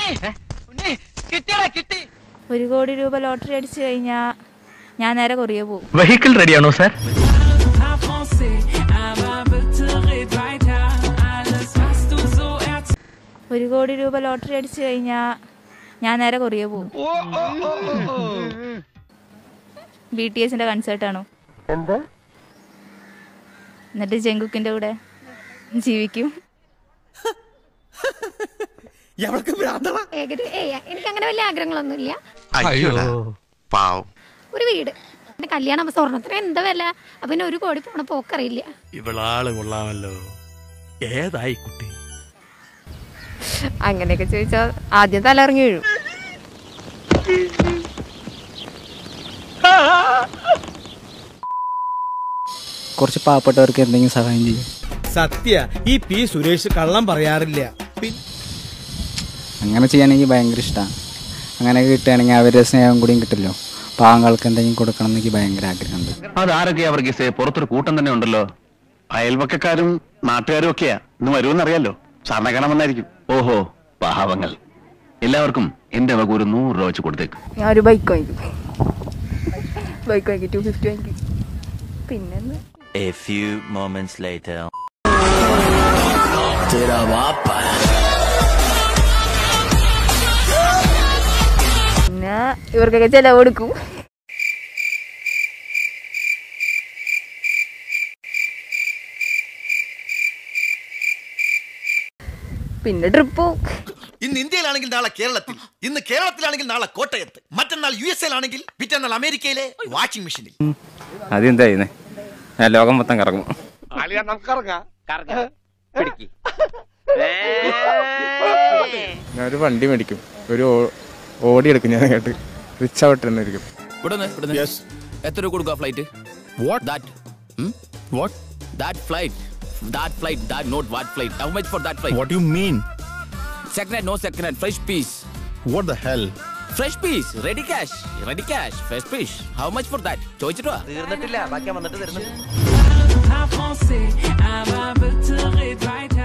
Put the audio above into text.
ഒരു കോടി രൂപ ലോട്ടറി അടിച്ചു കഴിഞ്ഞാ ഞാൻ നേരെ കൊറിയ പോകും വെഹിക്കിൾ റെഡിയാണോ സാർ ഒരു കോടി രൂപ ലോട്ടറി അടിച്ചു കഴിഞ്ഞാ ഞാൻ നേരെ കൊറിയ പോകും ബി ടി എസിന്റെ കൺസേർട്ടാണോ എന്നിട്ട് ജങ്കുക്കിന്റെ കൂടെ ജീവിക്കും ഏകദേശം ഏയ് എനിക്ക് അങ്ങനെ വലിയ ആഗ്രഹങ്ങളൊന്നുമില്ല അയ്യോടാ പാവം ഒരു വീട് എന്റെ കല്യാണം സ്വർണത്തിന് എന്താ വില അപ്പൊ പിന്നെ ഒരു കോടി പോണ പോക്കറിയില്ല ഇവളാള് കൊള്ളാമല്ലോ ഏതായി കുട്ടി അങ്ങനെയൊക്കെ ചോദിച്ചാൽ ആദ്യം തലയിറങ്ങി വീഴും കുറച്ച് പാവപ്പെട്ടവർക്ക് എന്തെങ്കിലും സഹായം ചെയ്യും സത്യ ഈ പി സുരേഷ് കള്ളം പറയാറില്ല അങ്ങനെ ചെയ്യാനെനിക്ക് ഭയങ്കര ഇഷ്ടമാണ് അങ്ങനെയൊക്കെ കിട്ടുകയാണെങ്കിൽ അവരുടെ സ്നേഹം കൂടിയും കിട്ടില്ലോ പാവങ്ങൾക്ക് എന്തെങ്കിലും കൊടുക്കണം എന്നെനിക്ക് ഭയങ്കര ആഗ്രഹമുണ്ട് അതാരൊക്കെയാ വർഗീസേ പുറത്തൊരു കൂട്ടം തന്നെ ഉണ്ടല്ലോ അയൽവക്കക്കാരും നാട്ടുകാരും ഒക്കെയാ ഇന്ന് വരുമെന്നറിയാലോ സാറിനെ കാണാൻ വന്നായിരിക്കും ഓഹോ പാവങ്ങൾ എല്ലാവർക്കും എന്റെ വക ഒരു നൂറ് രൂപ വെച്ച് കൊടുത്തേക്ക് ഞാൻ ഒരു ബൈക്ക് വാങ്ങിക്കും ബൈക്ക് വാങ്ങിക്കും ടു ഫിഫ്റ്റി വാങ്ങിക്കും പിന്നെ A few moments later. പിന്നെ ഇവർക്കൊക്കെ ചെലവ് കൊടുക്കും പിന്നെ ട്രിപ്പ് പോവും ഇന്ന് ഇന്ത്യയിലാണെങ്കിൽ നാളെ കേരളത്തിൽ ഇന്ന് കേരളത്തിലാണെങ്കിൽ നാളെ കോട്ടയത്ത് മറ്റന്നാൾ യു എസ് എയിലാണെങ്കിൽ പിറ്റന്നാൾ അമേരിക്കയിലെ വാഷിംഗ് മെഷീനിൽ അതെന്താ ചെയ്യുന്നത് ഞാൻ ലോകം മൊത്തം കറങ്ങും ഞാൻ ഒരു വണ്ടി മേടിക്കും ഒരു ഓ- ഓടി എടുക്കും ഞാൻ കേട്ട് റിച്ച് ആവട്ടെ എന്നായിരിക്കും എത്ര രൂപ കൊടുക്കുക flight what that what that flight that flight that not what flight how much for that flight what you mean second hand no second hand fresh piece what the hell fresh piece ready cash ready cash fresh piece how much for that ചോദിച്ചിട്ട് വാ തീർന്നിട്ടില്ല ബാക്കി വന്നിട്ട് തരുന്നുണ്ട് Français, un va te